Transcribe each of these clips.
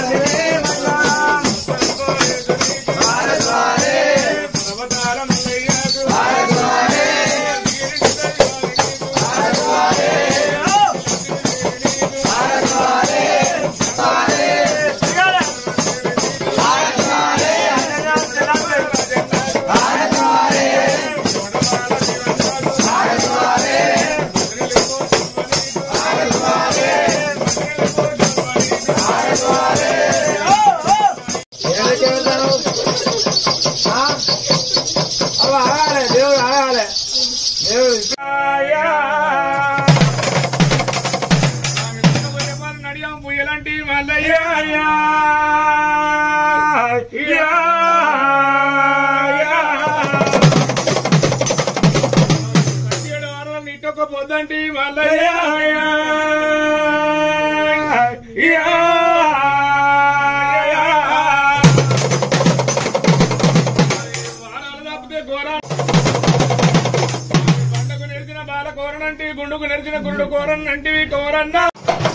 దేవుడు ఆగాలి దేవుడు నడియాం పుయ్యలంటి మల్లయ్య పదిహేడు వారాలు నీటొక్క పొద్దంటి మల్లయ్య వారాలు తప్పితే ఘోరా పండకు నెరిచిన బాల కోరనంటి గుండుకు నెరిచిన గుండు కోరనంటివి కోరన్నా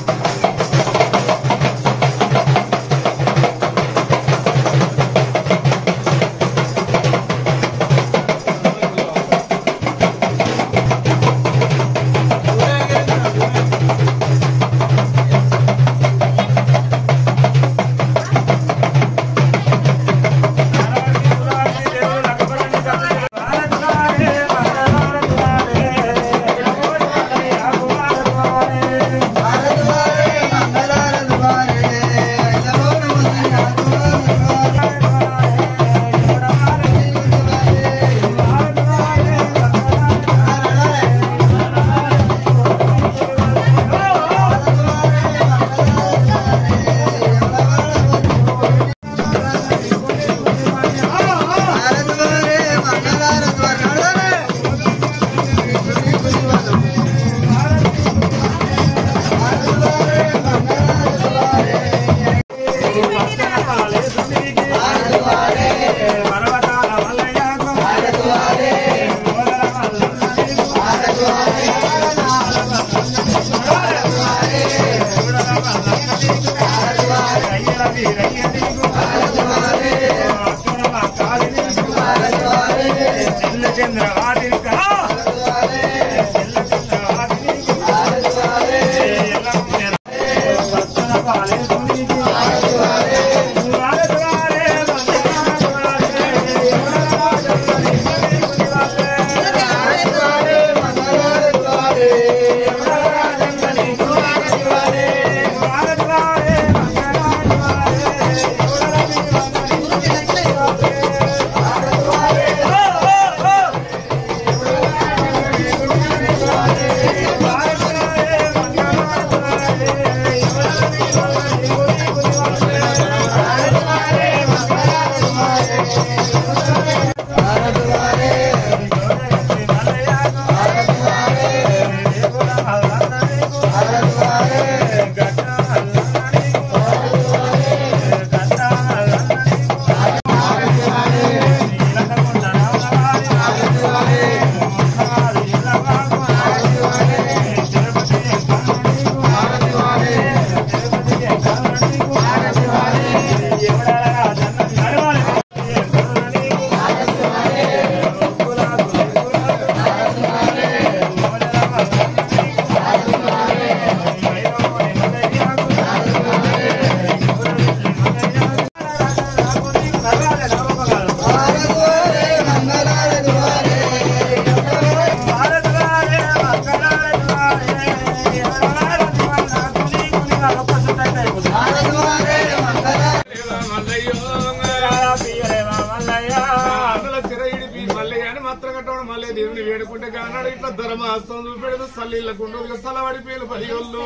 మళ్ళీ దేవుని వేడుకుంటే కానాడు ఇట్లా ధర్మాస్తం చూపెడదు సల్లీళ్ళ గుండు సలవాడి పేలు పదియోళ్ళు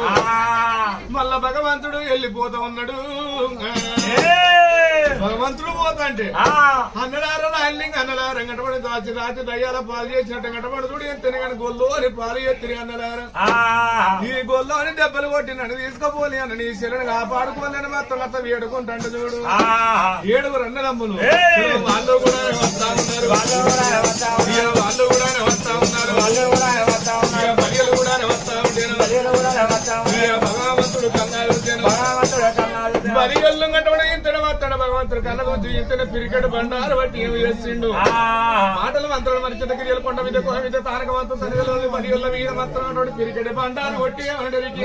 మళ్ళా భగవంతుడు వెళ్ళిపోతా ఉన్నాడు భగవంతుడు పోతా అంటే అన్నడార రాయలింగ్ అన్నడార గంటపడి దాచి దాచి దయ్యాల పాలు చేసినట్టు గంటపడి చూడు ఎత్తిన కానీ గొల్లు అని పాలు ఎత్తిరి అన్నడార ఈ గొల్లు అని దెబ్బలు కొట్టి నన్ను తీసుకుపోలి అన్న నీ శరణు కాపాడుకోలేని మొత్తం మొత్తం వేడుకుంటాంట చూడు ఏడుగురు అన్నదమ్ములు వాళ్ళు కూడా వస్తా ఉన్నారు ఇక వాళ్ళు కూడా వస్తా ఉన్నారు ఇక మరియలు కూడా వస్తా ఉంటాను ఇక భగవంతుడు కన్నాలు ఉంటాను మరి బలి ఎల్లు కట్టబడి ఇంతడ మాత్తాడు భగవంతుడు కళ్ళ గురించి ఇంతనే పిరికెడు బండారు బట్టి ఏమి చేసిండు మాటలు మంత్రాలు మరి చిన్న గిరియలు కొండ మీద కోన మీద తారక మంత్రం తనగలు బలి ఎల్ల మీద మాత్రం అన్నాడు పిరికెడు బండారు కొట్టి ఏమన్నాడు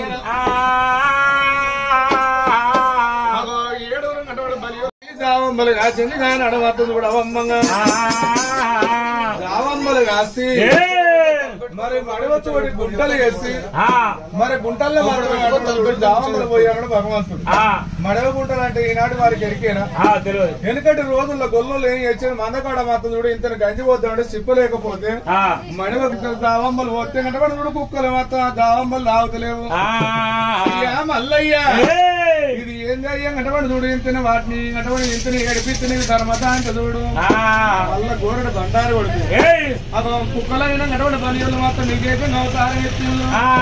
అగో ఏడుగురు కట్టబడి బలి జావమ్మలు కాసింది కానీ అడవస్తుంది కూడా అవమ్మంగా జావమ్మలు కాసి మరి మడవతోడి గుంటలు వేసి మరి గుంటల్లో మాత్రమే అడవుడు జావమ్మలు పోయాడు భగవంతుడు మడవ గుంటలు అంటే ఈనాడు వారికి ఎరికేనా తెలియదు వెనుకటి రోజుల్లో గొల్లలో ఏం చేసిన మందకాడ మాత్రం చూడు ఇంత గంజి పోతాడు సిప్పలేకపోతే మడవ దావమ్మలు పోతే అంటే వాడు చూడు కుక్కలు మాత్రం ఆ దావమ్మలు లాగుతలేవు అయ్యా మల్లయ్యా ఇది ఏం చెయ్యం గంటవాడు చూడు ఇంతనే వాటిని గంటవాడు ఇంతని ఏడిపిస్తే ధర్మత అంటే చూడు మళ్ళా గోరడు బండారు కొడుతుంది అదో కుక్కలైనా గంటవాడు బలియోళ్ళు మాత్రం నీకేసం అవతారం ఎత్తిండు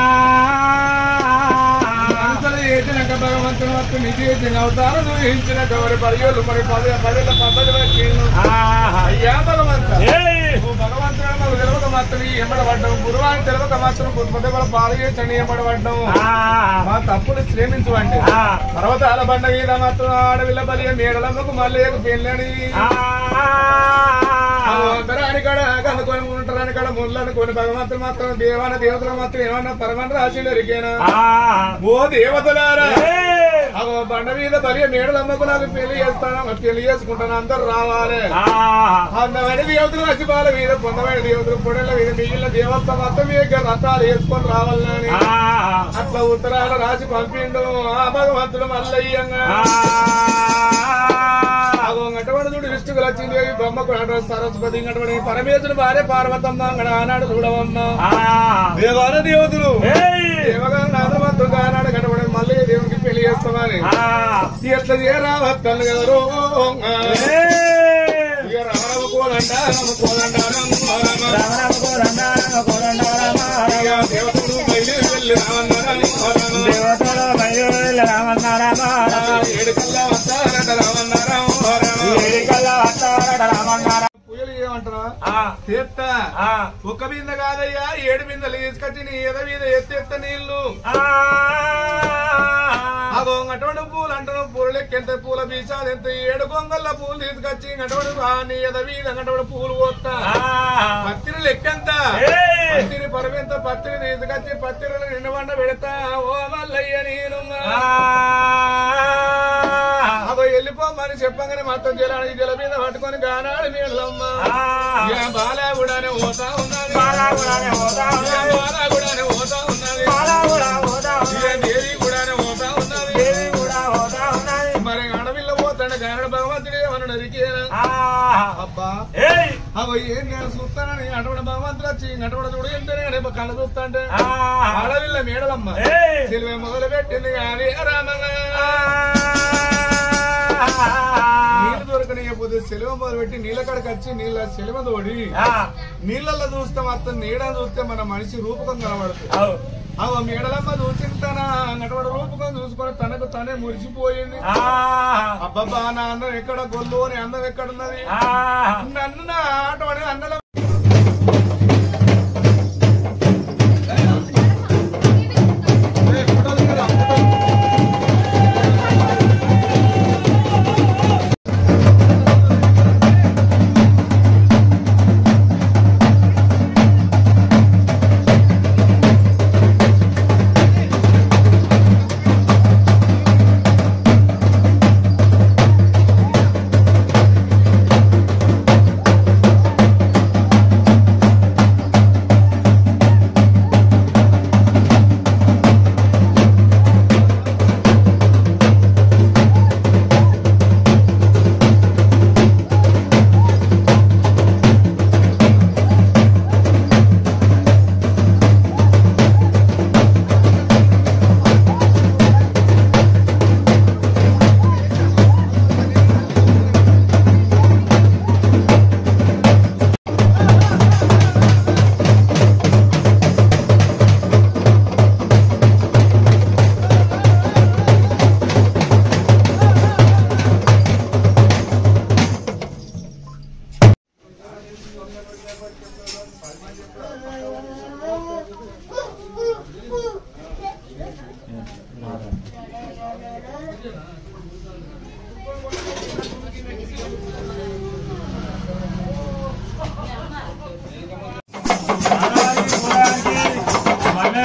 మనుషులు చేసినాక భగవంతుని మొత్తం నిజేసిన అవతారం ఊహించిన గౌరి బలియోళ్ళు మరి పది పదేళ్ళ పద్ధతి వచ్చిండు అయ్యా భగవంత ఓ భగవంతుడు మాకు తెలవక మాత్రం ఎంబడబడ్డం గురువాన్ని తెలవక మాత్రం గురుపతి కూడా పాలు చేసండి ఎంబడబడ్డం మా తప్పులు శ్రేమించవండి పర్వతాల బండ మీద మాత్రం ఆడవిల్ల బలి మేడలమ్మకు మళ్ళీ పెళ్ళని అంతరాని కాడ కనుకొని ఉంటారని కాడ ముళ్ళు అనుకోని భగవంతుడు మాత్రం దేవాన దేవతలు మాత్రం ఏమన్నా పరమని రాసిండు ఎరికేనా ఓ దేవతలారా అగో బండ మీద బలి మేడలమ్మకు నాకు పెళ్లి చేస్తాను పెళ్లి చేసుకుంటాను అందరు రావాలి అందమైన దేవతలు రసిపాల మీద పొందమైన దేవతలు పొడల మీద మిగిలిన దేవస్థ మొత్తం మీద రథాలు వేసుకొని రావాలని అట్లా ఉత్తరాల రాసి పంపిండు ఆ భగవంతుడు మల్లయ్యంగా అగో గంటవాడు చూడు విష్ణుకు లక్ష్మీదేవి బొమ్మకు అంటారు సరస్వతి గంటవాడి పరమేశ్వరుడు భార్య పార్వతమ్మ అంగడ ఆనాడు చూడవమ్మ దేవాల దేవతలు దేవగా నాదవంతుడు ఆనాడు గంటవాడి మళ్ళీ దేవునికి పెళ్లి చేస్తామని ఎట్లా చేరావత్తలు కదరో ఇక రామరామ కోదండ రామ కోదండ రామ రామ దేవతలు బయలు వెళ్ళి రామన్నారా ఏడు కల్లా వస్తారట రామన్నారా పూజలు ఏమంటారా చేత్త ఒక్క బింద కాదయ్యా ఏడు బిందెలు తీసుకొచ్చి నీ ఎద మీద ఎత్తెత్త నీళ్లు అగో అటువంటి పూలు అంటారు పూలు లెక్కెంత పూల బీసాలు ఎంత ఏడు గొంగళ్ళ పూలు తీసుకొచ్చి అటువంటి నీ ఎద మీద అటువంటి పూలు పోతా పత్తిరి లెక్కెంత పత్తిరి పరమెంత పత్తిరి తీసుకొచ్చి పత్తిరిలో నిండు వండ పెడతా ఓ మల్లయ్య నేను అగో వెళ్ళిపోమని చెప్పగానే మొత్తం జలాన్ని జల మీద పట్టుకొని గానాడు నీళ్ళమ్మ ఇక బాలా కూడానే పోతా ఉన్నది బాలా కూడానే పోతా ఉన్నది బాలా కూడానే పోతా ఉన్నది ఇక దేవి కూడానే పోతా ఉన్నది దేవి కూడా పోతా ఉన్నది మరి అడవిలో పోతాడు గానడు భగవంతుడు ఏమన్నా నరికేనా అబ్బా అగో ఏం నేను చూస్తానని అటువంటి భగవంతుడు వచ్చి అటువంటి చూడు ఎంతనే కళ్ళ చూస్తా అంటే అడవిలో మేడలమ్మ సిలువ మొదలు పెట్టింది కానీ రామగా నీళ్లు దొరకనియకపోతే సెలవు మొదలు పెట్టి నీళ్ళ కాడికి వచ్చి నీళ్ళ సెలవు తోడి నీళ్ళల్లో చూస్తే మొత్తం నీడ చూస్తే మన మనిషి రూపకం కనబడుతుంది అవ మేడలమ్మ చూసింటానా అటువంటి రూపకం చూసుకొని తనకు తనే మురిసిపోయింది అబ్బబ్బా నా అందం ఎక్కడ గొల్లు అని అందం ఎక్కడున్నది నన్ను నా అటువంటి అన్నల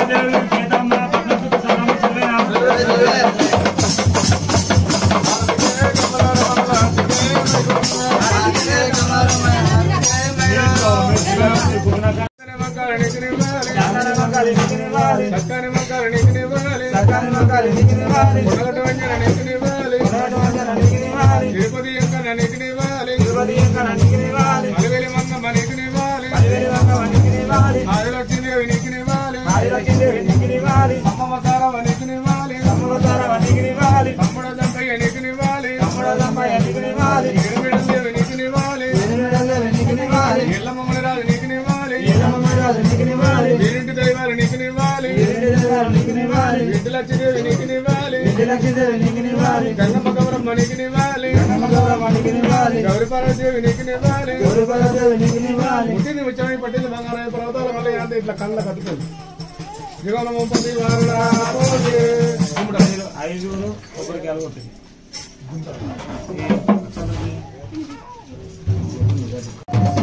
దేవి కేతమ్మ పట్నం చుట్టూ సలాము చెల్లెనా చక్కని మొక్కలు నీకు నివ్వాలి పొడగటి వంజన నీకు నివ్వాలి తిరుపతి ఎంకన నీకు నివ్వాలి అలివెలి మంగమ్మ నీకు నివ్వాలి ఆదిలక్ష్మీదేవి నీకు నివ్వాలి అమ్మమ్మ తారవ నీకు నివ్వాలి తమ్ముడ దంపయ్య నీకు నివ్వాలి ఎనిమిడదేవి నీకు నివ్వాలి ఎల్లమ్మ రాజు నీకు నివ్వాలి వీరింటి దైవాలు నీకు నివ్వాలి ఇంటి లక్ష్మీదేవి నీకు నివ్వాలి గంగమ్మ గౌరమ్మ నీకు నివ్వాలి గౌరి పార్వతీదేవి నీకు నివ్వాలి పుట్టింది ముచ్చమై పట్టింది బంగారం పర్వతాల వల్ల ఏంటి ఇట్లా కళ్ళ కట్టుకుంది దిగల ముంపది వారుడా పోతే. ఇప్పుడు ఐదు. ఐదుగురు ఒకరికి అలగొట్టింది ఆ